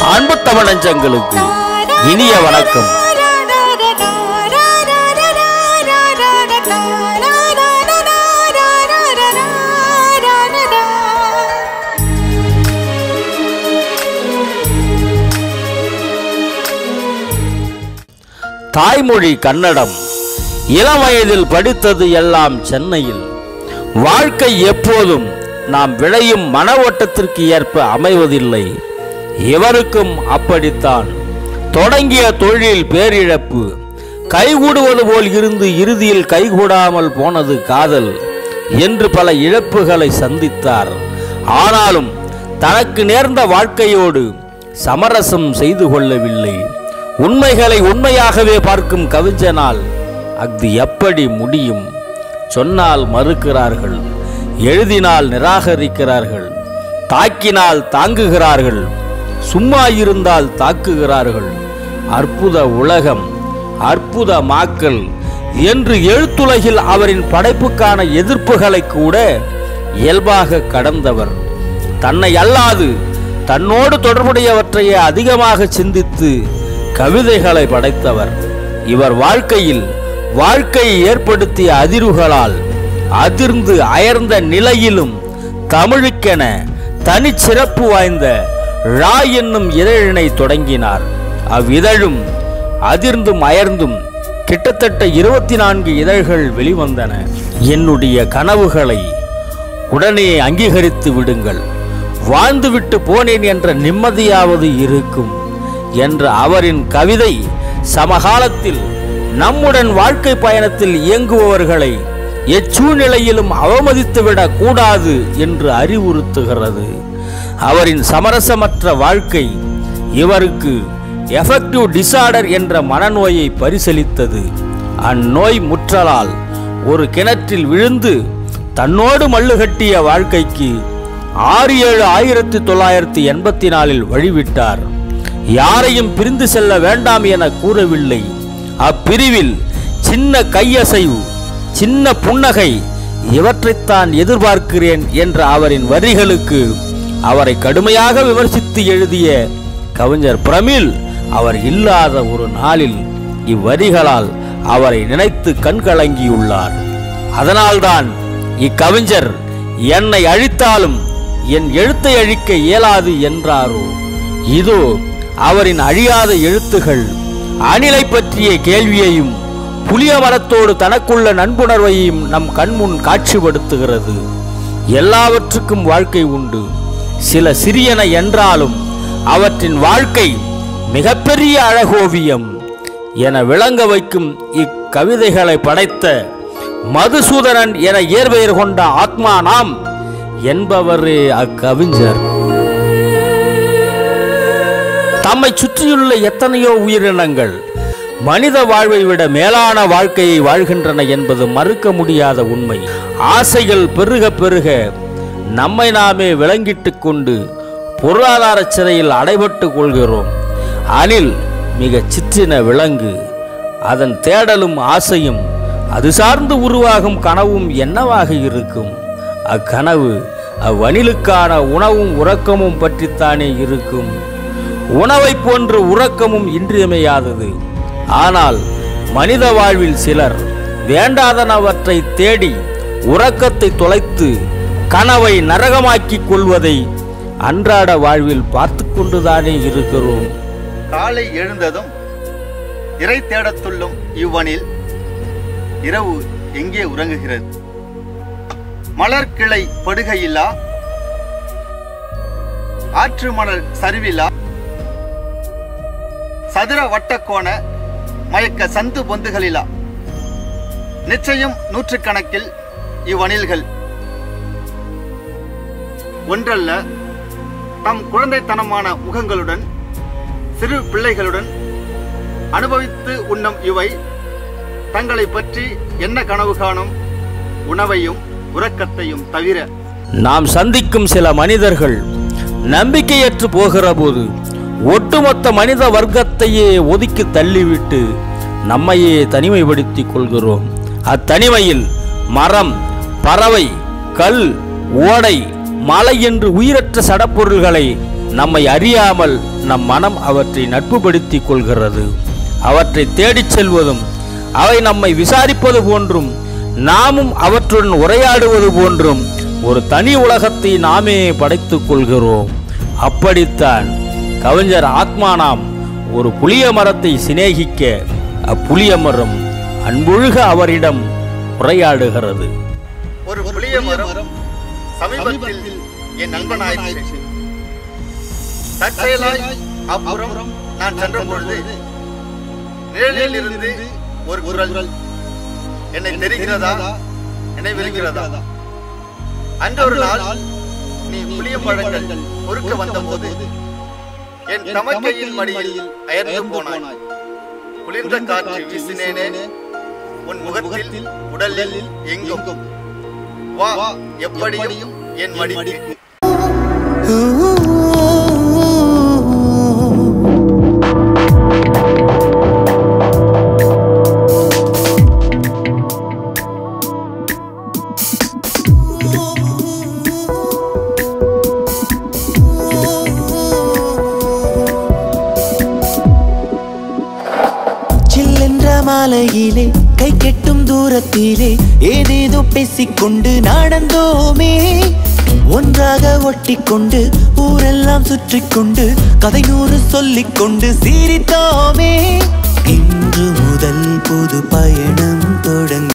அன்பு தமிழஞ்சங்களுக்கு இனிய வணக்கம் தாய்மொழி கன்னடம் இளம் வயதில் படித்தது எல்லாம் சென்னையில் வாழ்க்கை எப்போதும் நாம் விளையும் மன ஓட்டத்திற்கு ஏற்ப அமைவதில்லை இவருக்கும் அப்படித்தான் தொடங்கிய தொழில் பேரிழப்பு கைகூடுவது போல் இருந்து இறுதியில் கைகூடாமல் போனது காதல் என்று பல இழப்புகளை சந்தித்தார் ஆனாலும் தனக்கு நேர்ந்த வாழ்க்கையோடு சமரசம் செய்து கொள்ளவில்லை உண்மைகளை உண்மையாகவே பார்க்கும் கவிஞனால் அஃது எப்படி முடியும் சொன்னால் மறுக்கிறார்கள் எழுதினால் நிராகரிக்கிறார்கள் தாக்கினால் தாங்குகிறார்கள் சும்மா இருந்தால் தாக்குகிறார்கள் அற்புத உலகம் அற்புத மாக்கள் என்று எழுத்துலகில் அவரின் படைப்புக்கான எதிர்ப்புகளை கூட இயல்பாக கடந்தவர் தன்னை அல்லாது தன்னோடு தொடர்புடையவற்றையே அதிகமாக சிந்தித்து கவிதைகளை படைத்தவர் இவர் வாழ்க்கையில் வாழ்க்கையை ஏற்படுத்திய அதிர்வுகளால் அதிர்ந்து அயர்ந்த நிலையிலும் தமிழுக்கென தனிச்சிறப்பு வாய்ந்த ரா என்னும் இதழினை தொடங்கினார் அவ்விதழும் அதிர்ந்தும் அயர்ந்தும் கிட்டத்தட்ட இருபத்தி நான்கு இதழ்கள் வெளிவந்தன என்னுடைய கனவுகளை உடனே அங்கீகரித்து விடுங்கள் வாழ்ந்துவிட்டு போனேன் என்ற நிம்மதியாவது இருக்கும் என்ற அவரின் கவிதை சமகாலத்தில் நம்முடன் வாழ்க்கை பயணத்தில் இயங்குபவர்களை எச்சூழ்நிலையிலும் அவமதித்துவிடக் கூடாது என்று அறிவுறுத்துகிறது அவரின் சமரசமற்ற வாழ்க்கை இவருக்கு எஃபெக்டிவ் டிசார்டர் என்ற மனநோயை பரிசளித்தது அந்நோய் முற்றலால் ஒரு கிணற்றில் விழுந்து தன்னோடு மல்லுகட்டிய வாழ்க்கைக்கு ஆறு ஏழு ஆயிரத்தி தொள்ளாயிரத்தி எண்பத்தி நாலில் வழிவிட்டார் யாரையும் பிரிந்து செல்ல வேண்டாம் என கூறவில்லை அப்பிரிவில் சின்ன கையசைவு சின்ன புன்னகை இவற்றைத்தான் எதிர்பார்க்கிறேன் என்ற அவரின் வரிகளுக்கு அவரை கடுமையாக விமர்சித்து எழுதிய கவிஞர் பிரமிழ் அவர் இல்லாத ஒரு நாளில் இவ்வரிகளால் அவரை நினைத்து கண்கலங்கியுள்ளார் அதனால்தான் இக்கவிஞர் என்னை அழித்தாலும் என் எழுத்தை அழிக்க இயலாது என்றாரோ இதோ அவரின் அழியாத எழுத்துகள் அணிலை பற்றிய கேள்வியையும் புளிய மரத்தோடு தனக்குள்ள நண்புணர்வையும் நம் கண்முன் காட்சிப்படுத்துகிறது எல்லாவற்றுக்கும் வாழ்க்கை உண்டு சில சிறியன என்றாலும் அவற்றின் வாழ்க்கை மிகப்பெரிய அழகோவியம் என விளங்க வைக்கும் இக்கவிதைகளை படைத்த மதுசூதனன் என இயற்பெயர் கொண்ட ஆத்மா நாம் என்பவரே அக்கவிஞர் தம்மை சுற்றியுள்ள எத்தனையோ உயிரினங்கள் மனித வாழ்வை விட மேலான வாழ்க்கையை வாழ்கின்றன என்பது மறுக்க முடியாத உண்மை ஆசைகள் பெருக பெருக நம்மை நாமே விளங்கிட்டுக் கொண்டு பொருளாதார சிறையில் அடைபட்டு கொள்கிறோம் அணில் மிகச் சிற்றின விலங்கு அதன் தேடலும் ஆசையும் அது சார்ந்து உருவாகும் கனவும் என்னவாக இருக்கும் அக்கனவு அவ்வணிலுக்கான உணவும் உறக்கமும் பற்றித்தானே இருக்கும் உணவைப் போன்று உறக்கமும் இன்றியமையாதது ஆனால் மனித வாழ்வில் சிலர் வேண்டாதனவற்றை தேடி உறக்கத்தை தொலைத்து கனவை நரகமாக்கிக் கொள்வதை அன்றாட வாழ்வில் பார்த்து கொண்டுதானே இருக்கிறோம் காலை எழுந்ததும் இறை தேடத்துள்ளும் இவ்வனில் இரவு எங்கே உறங்குகிறது மலர் கிளை படுகையில்லா ஆற்று மணல் சரிவிலா சதுர வட்டக்கோண மயக்க சந்து பொந்துகளிலா நிச்சயம் நூற்றுக்கணக்கில் இவ்வணில்கள் ஒன்றல்ல தம் குழந்தைத்தனமான முகங்களுடன் சிறு பிள்ளைகளுடன் அனுபவித்து உண்ணும் இவை தங்களை பற்றி என்ன கனவு காணும் உணவையும் உறக்கத்தையும் தவிர நாம் சந்திக்கும் சில மனிதர்கள் நம்பிக்கையற்று போகிற போது ஒட்டுமொத்த மனித வர்க்கத்தையே ஒதுக்கி தள்ளிவிட்டு நம்மையே தனிமைப்படுத்திக் கொள்கிறோம் அத்தனிமையில் மரம் பறவை கல் ஓடை மலை என்று உயிரற்ற சடப்பொருள்களை நம்மை அறியாமல் நம் மனம் அவற்றை நட்புபடுத்திக் கொள்கிறது அவற்றை தேடிச் செல்வதும் அவை நம்மை விசாரிப்பது போன்றும் நாமும் அவற்றுடன் உரையாடுவது போன்றும் ஒரு தனி உலகத்தை நாமே படைத்துக் கொள்கிறோம் அப்படித்தான் கவிஞர் ஆத்மானாம் ஒரு புளிய மரத்தை சிநேகிக்க அப்புளிய மரம் அன்பொழுக அவரிடம் உரையாடுகிறது ஒரு புளிய மரம் சமீபத்தில் என் நண்பனாயிற்று தற்செயலாய் அப்புறம் நான் சென்ற பொழுது நிழலில் இருந்து ஒரு குரல் என்னை தெரிகிறதா நினைவிருக்கிறதா அன்று ஒரு நாள் நீ புளிய பழங்கள் பொறுக்க வந்தபோது என் தமக்கையின் மடியில் அயர்ந்து போனாய் குளிர்ந்த காற்று வீசினேனே உன் முகத்தில் உடலில் எங்கும் வா எப்படியும் என் மடிக்கு சில்லென்ற மாலையிலே கை கெட்டும் தூரத்திலே ஏதேதோ பேசிக்கொண்டு நடந்தோமே ஒன்றாக ஒட்டிக்கொண்டு ஊரெல்லாம் சுற்றிக் கொண்டு கதை நூறு சொல்லிக்கொண்டு சிரித்தோமே இன்று முதல் புது பயணம் தொடங்க